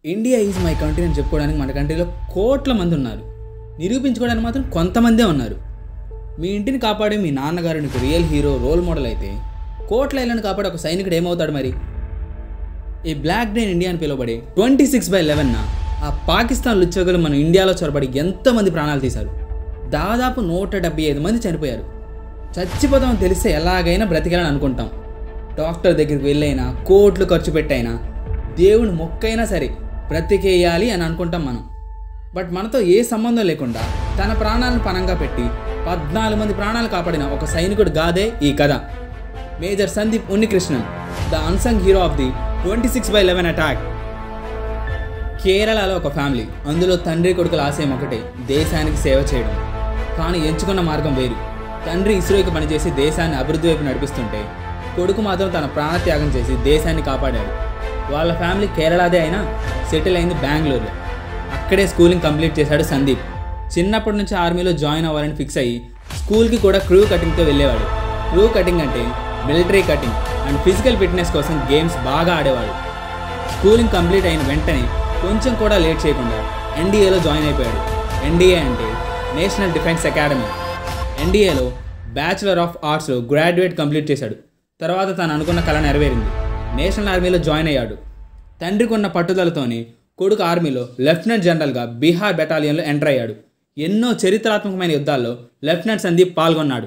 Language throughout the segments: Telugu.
ఇండియా ఈజ్ మై కంట్రీ అని చెప్పుకోవడానికి మన కంట్రీలో కోట్ల మంది ఉన్నారు నిరూపించుకోవడానికి మాత్రం కొంతమందే ఉన్నారు మీ ఇంటిని కాపాడే మీ నాన్నగారు నీకు రియల్ హీరో రోల్ మోడల్ అయితే కోట్ల ఇళ్ళని కాపాడే ఒక సైనికుడు ఏమవుతాడు మరి ఈ బ్లాక్ డే ఇండియా అని పిలువబడే ట్వంటీ సిక్స్ బై లెవెన్న ఆ పాకిస్తాన్ ఉద్యోగులు మన ఇండియాలో చొరబడి ఎంతమంది ప్రాణాలు తీశారు దాదాపు నూట డెబ్బై ఐదు మంది చనిపోయారు చచ్చిపోతామని తెలిస్తే ఎలాగైనా బ్రతికాలని అనుకుంటాం డాక్టర్ దగ్గరికి వెళ్ళైనా కోట్లు ఖర్చు పెట్టైనా దేవుని మొక్కైనా సరే బ్రతికేయాలి అని అనుకుంటాం మనం బట్ మనతో ఏ సంబంధం లేకుండా తన ప్రాణాలను పణంగా పెట్టి పద్నాలుగు మంది ప్రాణాలు కాపాడిన ఒక సైనికుడు గాదే ఈ కథ major Sandeep Unnikrishnan the unsung hero of the twenty six by eleven attack కేరళలో ఒక ఫ్యామిలీ అందులో తండ్రి కొడుకుల ఆశయం ఒకటే దేశానికి సేవ చేయడం కానీ ఎంచుకున్న మార్గం వేరు తండ్రి ఇస్రోకి పనిచేసి దేశాన్ని అభివృద్ధి వైపు నడిపిస్తుంటే కొడుకు మాత్రం తన ప్రాణత్యాగం చేసి దేశాన్ని కాపాడాడు వాళ్ళ ఫ్యామిలీ కేరళదే అయినా సెటిల్ అయింది బెంగళూరులో అక్కడే స్కూలింగ్ కంప్లీట్ చేశాడు సందీప్ చిన్నప్పటి నుంచి ఆర్మీలో జాయిన్ అవ్వాలని ఫిక్స్ అయ్యి స్కూల్కి కూడా క్రూ కటింగ్తో వెళ్ళేవాడు క్రూ కటింగ్ అంటే military cutting and physical fitness కోసం గేమ్స్ బాగా ఆడేవాడు స్కూలింగ్ కంప్లీట్ అయిన వెంటనే కొంచెం కూడా లేట్ చేయకుండా ఎన్డీఏలో జాయిన్ అయిపోయాడు ఎన్డీఏ అంటే నేషనల్ డిఫెన్స్ అకాడమీ ఎన్డీఏలో బ్యాచిలర్ ఆఫ్ ఆర్ట్స్లో గ్రాడ్యుయేట్ కంప్లీట్ చేశాడు తర్వాత తను అనుకున్న కళ నెరవేరింది నేషనల్ ఆర్మీలో జాయిన్ అయ్యాడు తండ్రికి ఉన్న పట్టుదలతోనే కొడుకు ఆర్మీలో లెఫ్టినెంట్ జనరల్గా బీహార్ బెటాలియన్లో ఎంటర్ అయ్యాడు ఎన్నో చరిత్రాత్మకమైన యుద్ధాల్లో లెఫ్టినెంట్ సందీప్ పాల్గొన్నాడు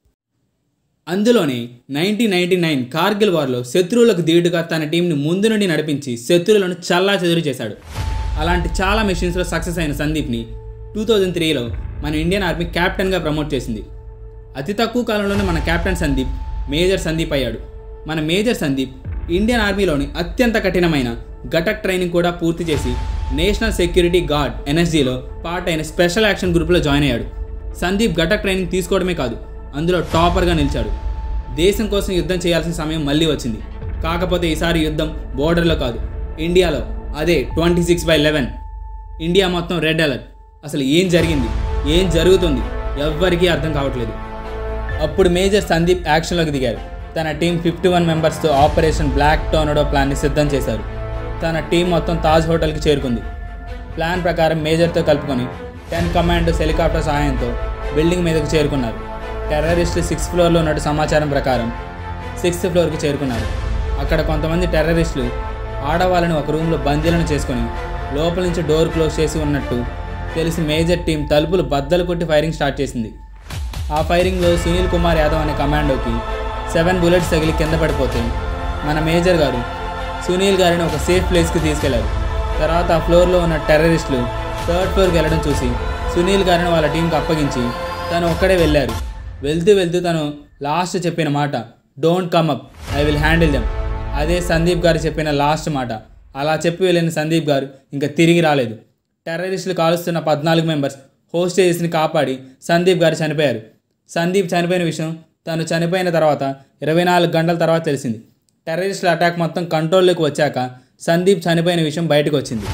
అందులోనే నైన్టీన్ నైన్టీ నైన్ కార్గిల్ వార్లో శత్రువులకు ధీటుగా తన టీంని ముందు నుండి నడిపించి శత్రువులను చల్లా చెదురు చేశాడు అలాంటి చాలా మిషన్స్లో సక్సెస్ అయిన సందీప్ని టూ థౌజండ్ త్రీలో మన ఇండియన్ ఆర్మీ కెప్టెన్గా ప్రమోట్ చేసింది అతి తక్కువ కాలంలోనే మన కెప్టెన్ సందీప్ మేజర్ సందీప్ అయ్యాడు మన మేజర్ సందీప్ ఇండియన్ ఆర్మీలోని అత్యంత కఠినమైన ఘటక్ ట్రైనింగ్ కూడా పూర్తి చేసి నేషనల్ సెక్యూరిటీ గార్డ్ ఎన్ఎస్జీలో పార్ట్ అయిన స్పెషల్ యాక్షన్ గ్రూప్లో జాయిన్ అయ్యాడు సందీప్ ఘటక్ ట్రైనింగ్ తీసుకోవడమే కాదు అందులో టాపర్గా నిలిచాడు దేశం కోసం యుద్ధం చేయాల్సిన సమయం మళ్ళీ వచ్చింది కాకపోతే ఈసారి యుద్ధం బోర్డర్లో కాదు ఇండియాలో అదే twenty six by eleven India మొత్తం రెడ్ అలర్ట్ అసలు ఏం జరిగింది ఏం జరుగుతుంది ఎవ్వరికీ అర్థం కావట్లేదు అప్పుడు మేజర్ సందీప్ యాక్షన్లోకి దిగారు తన టీం ఫిఫ్టీ వన్ మెంబర్స్తో ఆపరేషన్ బ్లాక్ టోర్నడో ప్లాన్ని సిద్ధం చేశారు తన టీం మొత్తం తాజ్ హోటల్కి చేరుకుంది ప్లాన్ ప్రకారం మేజర్తో కలుపుకొని టెన్ కమాండోస్ హెలికాప్టర్ సహాయంతో బిల్డింగ్ మీదకు చేరుకున్నారు టెర్రరిస్టులు సిక్స్త్ ఫ్లోర్లో ఉన్నట్టు సమాచారం ప్రకారం సిక్స్త్ ఫ్లోర్కి చేరుకున్నారు అక్కడ కొంతమంది టెర్రరిస్టులు ఆడవాళ్ళని ఒక రూమ్లో బందీలను చేసుకొని లోపల నుంచి డోర్ క్లోజ్ చేసి ఉన్నట్టు తెలిసి మేజర్ టీం తలుపులు బద్దలు కొట్టి ఫైరింగ్ స్టార్ట్ చేసింది ఆ ఫైరింగ్లో సునీల్ కుమార్ యాదవ్ అనే కమాండోకి సెవెన్ బుల్లెట్స్ తగిలి కింద పడిపోతే మన మేజర్ గారు సునీల్ గారిని ఒక సేఫ్ ప్లేస్కి తీసుకెళ్లారు తర్వాత ఆ ఫ్లోర్లో ఉన్న టెర్రరిస్టులు థర్డ్ ఫ్లోర్కి వెళ్ళడం చూసి సునీల్ గారిని వాళ్ళ టీంకి అప్పగించి తను ఒక్కడే వెళ్ళారు వెళ్తూ వెళ్తూ తను లాస్ట్ చెప్పిన మాట don't come up I will handle them అదే సందీప్ గారు చెప్పిన లాస్ట్ మాట అలా చెప్పి వెళ్ళిన సందీప్ గారు ఇంకా తిరిగి రాలేదు టెర్రరిస్టులు కాలుస్తున్న పద్నాలుగు మెంబర్స్ హోస్టేజెస్ని కాపాడి సందీప్ గారు చనిపోయారు సందీప్ చనిపోయిన విషయం తను చనిపోయిన తర్వాత ఇరవై నాలుగు గంటల తర్వాత తెలిసింది టెర్రరిస్టుల అటాక్ మొత్తం కంట్రోల్లోకి వచ్చాక సందీప్ చనిపోయిన విషయం బయటకు వచ్చింది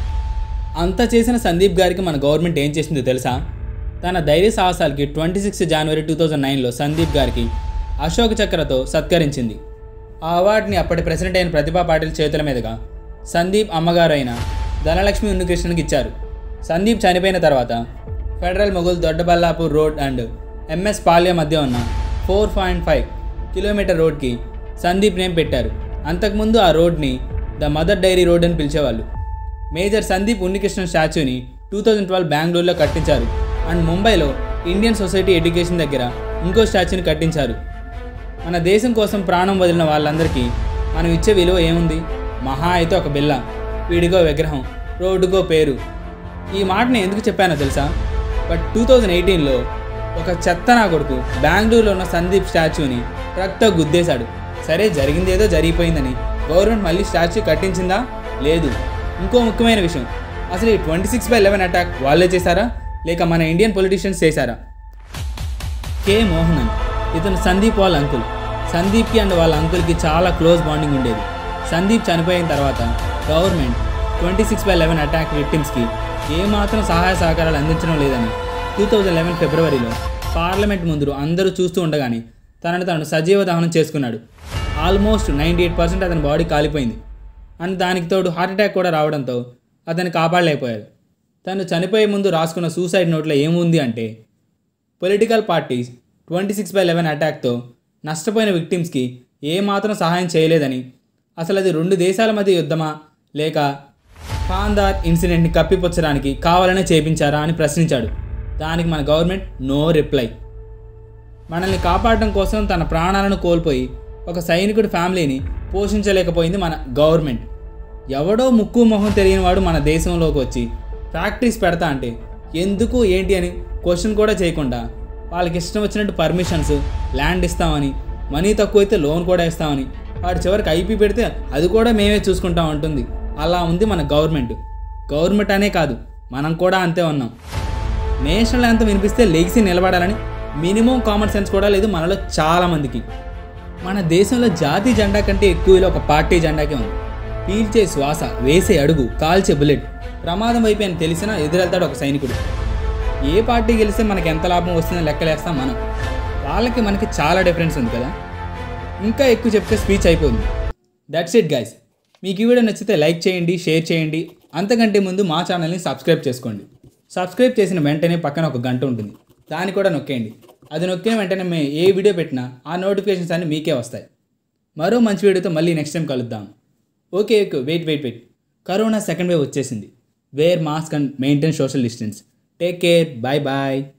అంత చేసిన సందీప్ గారికి మన గవర్నమెంట్ ఏం చేసిందో తెలుసా తన ధైర్య సాహసాలకి ట్వంటీ సిక్స్ జనవరి టూ థౌజండ్ నైన్లో సందీప్ గారికి అశోక్ చక్రతో సత్కరించింది ఆ అవార్డుని అప్పటి ప్రెసిడెంట్ అయిన ప్రతిభా పాటిల్ చేతుల మీదుగా సందీప్ అమ్మగారు అయిన ధనలక్ష్మి ఉన్నకృష్ణన్కి ఇచ్చారు సందీప్ చనిపోయిన తర్వాత federal mogul Doddaballapur road and MS Palya మధ్య ఉన్న ఫోర్ పాయింట్ ఫైవ్ కిలోమీటర్ రోడ్కి సందీప్ నేమ్ పెట్టారు అంతకుముందు ఆ రోడ్ని ద మదర్ డైరీ రోడ్ అని పిలిచేవాళ్ళు మేజర్ సందీప్ ఉన్నికృష్ణన్ స్టాచ్యూని టూ థౌజండ్ ట్వెల్వ్ బెంగళూరులో కట్టించారు అండ్ ముంబైలో ఇండియన్ సొసైటీ ఎడ్యుకేషన్ దగ్గర ఇంకో స్టాచ్యూని కట్టించారు మన దేశం కోసం ప్రాణం వదిలిన వాళ్ళందరికీ మనం ఇచ్చే విలువ ఏముంది మహా అయితే ఒక బిల్ల వీడికో విగ్రహం రోడ్డుకో పేరు ఈ మాటని ఎందుకు చెప్పానో తెలుసా బట్ టూ థౌజండ్ ఎయిటీన్లో ఒక చెత్త నా కొడుకు బెంగళూరులో ఉన్న సందీప్ స్టాచ్యూని ట్రక్తో గుద్దేశాడు సరే జరిగింది ఏదో జరిగిపోయిందని గవర్నమెంట్ మళ్ళీ స్టాచ్యూ కట్టించిందా లేదు ఇంకో ముఖ్యమైన విషయం అసలు ఈ twenty six by eleven attack వాళ్ళే చేశారా లేక మన ఇండియన్ పొలిటీషియన్స్ చేశారా కే మోహనన్ ఇతను సందీప్ వాళ్ళ అంకుల్ సందీప్కి అండ్ వాళ్ళ అంకుల్కి చాలా క్లోజ్ బాండింగ్ ఉండేది సందీప్ చనిపోయిన తర్వాత government twenty six by eleven attack విక్టిమ్స్కి ఏమాత్రం సహాయ సహకారాలు అందించడం లేదని టూ థౌజండ్ లెవెన్ ఫిబ్రవరిలో పార్లమెంట్ ముందు అందరూ చూస్తూ ఉండగానే తనను తాను సజీవ దహనం చేసుకున్నాడు ఆల్మోస్ట్ నైంటీ ఎయిట్ పర్సెంట్ అతని బాడీ కాలిపోయింది అండ్ దానికి తోడు హార్ట్ అటాక్ కూడా రావడంతో అతన్ని కాపాడలేకపోయారు తను చనిపోయే ముందు రాసుకున్న సూసైడ్ నోట్లో ఏముంది అంటే political parties twenty six by eleven అటాక్తో నష్టపోయిన విక్టిమ్స్కి ఏమాత్రం సహాయం చేయలేదని అసలు అది రెండు దేశాల మధ్య యుద్ధమా లేక ఖాందార్ ఇన్సిడెంట్ని కప్పిపుచ్చడానికి కావాలనే చేపించారా అని ప్రశ్నించాడు దానికి మన గవర్నమెంట్ నో రిప్లై మనల్ని కాపాడడం కోసం తన ప్రాణాలను కోల్పోయి ఒక సైనికుడి ఫ్యామిలీని పోషించలేకపోయింది మన గవర్నమెంట్ ఎవడో ముక్కు మొహం తెలియని వాడు మన దేశంలోకి వచ్చి ఫ్యాక్టరీస్ పెడతా అంటే ఎందుకు ఏంటి అని క్వశ్చన్ కూడా చేయకుండా వాళ్ళకి ఇష్టం వచ్చినట్టు పర్మిషన్స్ ల్యాండ్ ఇస్తామని మనీ తక్కువైతే లోన్ కూడా ఇస్తామని వాడు చివరికి ఐపీ పెడితే అది కూడా మేమే చూసుకుంటాం అంటుంది అలా ఉంది మన గవర్నమెంట్ గవర్నమెంట్ అనే కాదు మనం కూడా అంతే ఉన్నాం నేషనల్ యాంతం వినిపిస్తే లెగిసి నిలబడాలని మినిమం కామన్ సెన్స్ కూడా లేదు మనలో చాలామందికి మన దేశంలో జాతీయ జెండా కంటే ఎక్కువ విలువ ఒక పార్టీ జెండాకే ఉంది పీల్చే శ్వాస వేసే అడుగు కాల్చే బుల్లెట్ ప్రమాదం వైపు అని తెలిసినా ఎదురెళ్తాడు ఒక సైనికుడు ఏ పార్టీ గెలిస్తే మనకి ఎంత లాభం వస్తుందని లెక్కలేస్తాం మనం వాళ్ళకి మనకి చాలా డిఫరెన్స్ ఉంది కదా ఇంకా ఎక్కువ చెప్తే స్పీచ్ అయిపోతుంది దట్స్ ఇట్ గైస్ మీకు ఈ వీడియో నచ్చితే లైక్ చేయండి షేర్ చేయండి అంతకంటే ముందు మా ఛానల్ని సబ్స్క్రైబ్ చేసుకోండి సబ్స్క్రైబ్ చేసిన వెంటనే పక్కన ఒక గంట ఉంటుంది దాన్ని కూడా నొక్కేయండి అది నొక్కిన వెంటనే మేము ఏ వీడియో పెట్టినా ఆ నోటిఫికేషన్స్ అన్ని మీకే వస్తాయి మరో మంచి వీడియోతో మళ్ళీ నెక్స్ట్ టైం కలుద్దాం okay okay wait wait wait corona second wave వచ్చేసింది wear mask and maintain social distance take care bye bye